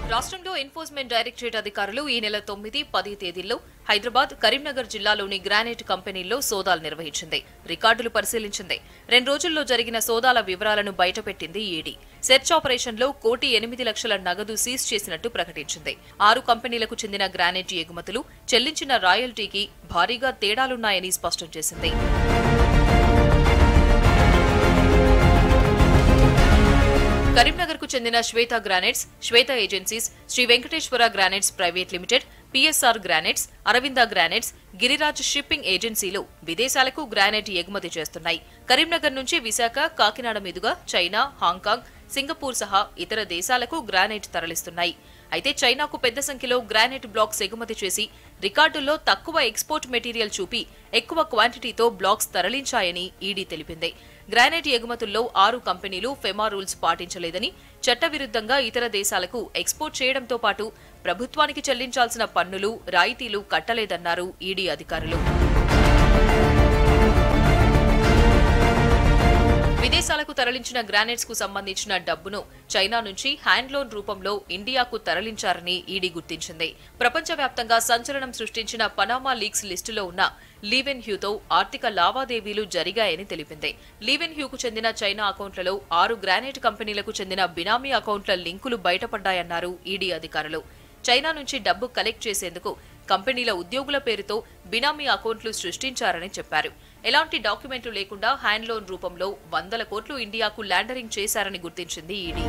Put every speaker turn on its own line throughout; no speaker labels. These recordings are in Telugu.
రాష్ట్రంలో ఎన్ఫోర్స్మెంట్ డైరెక్టరేట్ అధికారులు ఈ నెల తొమ్మిది పది తేదీల్లో హైదరాబాద్ కరీంనగర్ జిల్లాలోని గ్రానైట్ కంపెనీల్లో సోదాలు నిర్వహించింది రికార్డులు పరిశీలించింది రెండు రోజుల్లో జరిగిన సోదాల వివరాలను బయటపెట్టింది ఈడీ సెర్చ్ ఆపరేషన్లో కోటి ఎనిమిది లక్షల నగదు సీజ్ చేసినట్టు ప్రకటించింది ఆరు కంపెనీలకు చెందిన గ్రానైట్ ఎగుమతులు చెల్లించిన రాయల్టీకి భారీగా తేడాలున్నాయని స్పష్టం చేసింది కరీంనగర్ కు చెందిన Swetha granites Swetha agencies Shri Venkateswara granites private limited PSR granites Aravinda granites Giriraj shipping ఏజెన్సీలు విదేశాలకు గ్రానైట్ ఎగుమతి చేస్తున్నాయి కరీంనగర్ నుంచి విశాఖ కాకినాడ మీదుగా చైనా హాంకాంగ్ సింగపూర్ సహా ఇతర దేశాలకు గ్రానైట్ తరలిస్తున్నాయి అయితే చైనాకు పెద్ద సంఖ్యలో గ్రానైట్ బ్లాక్స్ ఎగుమతి చేసి రికార్డుల్లో తక్కువ ఎక్స్పోర్ట్ మెటీరియల్ చూపి ఎక్కువ క్వాంటిటీతో బ్లాక్స్ తరలించాయని ఈడీ తెలిపింది గ్రానైట్ ఎగుమతుల్లో ఆరు కంపెనీలు ఫెమా రూల్స్ పాటించలేదని చట్టవిరుద్ధంగా ఇతర దేశాలకు ఎక్స్పోర్ట్ చేయడంతో పాటు ప్రభుత్వానికి చెల్లించాల్సిన పన్నులు రాయితీలు కట్టలేదన్నారు ఈడీ అధికారులు విదేశాలకు తరలించిన గ్రానైట్స్ కు సంబంధించిన డబ్బును చైనా నుంచి హ్యాండ్ లోన్ రూపంలో ఇండియాకు తరలించారని ఈడీ గుర్తించింది ప్రపంచవ్యాప్తంగా సంచలనం సృష్టించిన పనామా లీక్స్ లిస్టులో ఉన్న లీవెన్ హ్యూతో ఆర్థిక లావాదేవీలు జరిగాయని తెలిపింది లీవెన్ హ్యూకు చెందిన చైనా అకౌంట్లలో ఆరు గ్రానైట్ కంపెనీలకు చెందిన బినామీ అకౌంట్ల లింకులు బయటపడ్డాయన్నారు ఈడీ అధికారులు చైనా నుంచి డబ్బు కలెక్ట్ చేసేందుకు కంపెనీల ఉద్యోగుల పేరుతో బినామీ అకౌంట్లు సృష్టించారని చెప్పారు ఎలాంటి డాక్యుమెంట్లు లేకుండా హ్యాండ్ లోన్ రూపంలో వందల కోట్లు ఇండియాకు ల్యాండరింగ్ చేశారని గుర్తించింది ఈడీ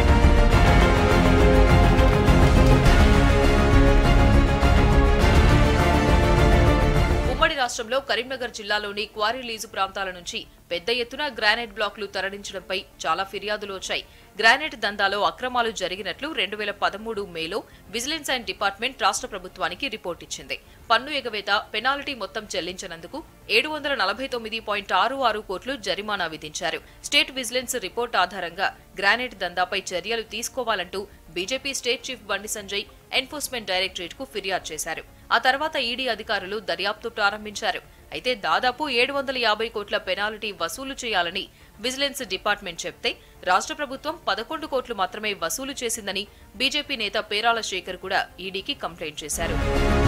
ఉమ్మడి రాష్ట్రంలో కరీంనగర్ జిల్లాలోని క్వారీ లీజు ప్రాంతాల నుంచి పెద్ద ఎత్తున గ్రానైట్ బ్లాక్లు తరలించడంపై చాలా ఫిర్యాదులు వచ్చాయి గ్రానైట్ దందాలో అక్రమాలు జరిగినట్లు రెండు వేల పదమూడు మేలో విజిలెన్స్ అండ్ డిపార్ట్మెంట్ రాష్ట్ర ప్రభుత్వానికి రిపోర్ట్ ఇచ్చింది పన్ను ఎగవేత పెనాల్టీ మొత్తం చెల్లించనందుకు ఏడు వందల నలభై తొమ్మిది పాయింట్ ఆరు ఆరు కోట్లు జరిమానా విధించారు స్టేట్ విజిలెన్స్ రిపోర్ట్ ఆధారంగా గ్రానైట్ దందాపై చర్యలు తీసుకోవాలంటూ బీజేపీ స్టేట్ చీఫ్ బండి సంజయ్ ఎన్ఫోర్స్మెంట్ డైరెక్టరేట్ కు ఫిర్యాదు చేశారు ఆ తర్వాత ఈడీ అధికారులు దర్యాప్తు ప్రారంభించారు అయితే దాదాపు ఏడు వందల యాభై కోట్ల పెనాల్టీ వసూలు చేయాలని విజిలెన్స్ డిపార్ట్మెంట్ చెప్తే రాష్ట్ర ప్రభుత్వం పదకొండు కోట్లు మాత్రమే వసూలు చేసిందని బీజేపీ నేత పేరాల శేఖర్ కూడా ఈడీకి కంప్లైంట్ చేశారు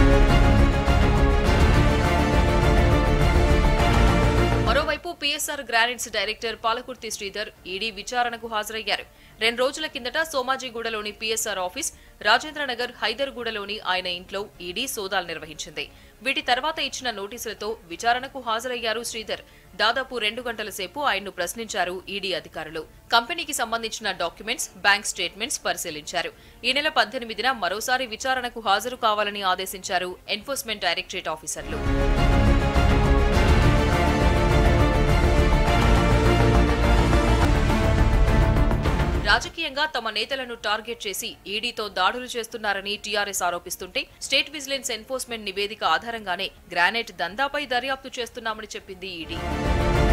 మరోవైపు PSR granites director Palakurthi Sridhar ED విచారణకు హాజరయ్యారు రెండు రోజుల కిందట సోమాజిగూడలోని పీఎస్ఆర్ ఆఫీస్ రాజేంద్రనగర్ హైదర్గూడలోని ఆయన ఇంట్లో ఈడీ సోదాలు నిర్వహించింది వీటి తర్వాత ఇచ్చిన నోటీసులతో విచారణకు హాజరయ్యారు శ్రీధర్ దాదాపు రెండు గంటల సేపు ఆయన్ను ప్రశ్నించారు ఈడీ అధికారులు కంపెనీకి సంబంధించిన డాక్యుమెంట్స్ బ్యాంక్ స్టేట్మెంట్స్ పరిశీలించారు ఈ నెల పద్దెనిమిదిన మరోసారి విచారణకు హాజరు కావాలని ఆదేశించారు ఎన్ఫోర్స్మెంట్ డైరెక్టరేట్ ఆఫీసర్లు రాజకీయంగా తమ నేతలను టార్గెట్ చేసి ఈడీతో దాడులు చేస్తున్నారని టీఆర్ఎస్ ఆరోపిస్తుంటే స్టేట్ విజిలెన్స్ ఎన్ఫోర్స్మెంట్ నివేదిక ఆధారంగానే గ్రానైట్ దందాపై దర్యాప్తు చేస్తున్నామని చెప్పింది ఈడీ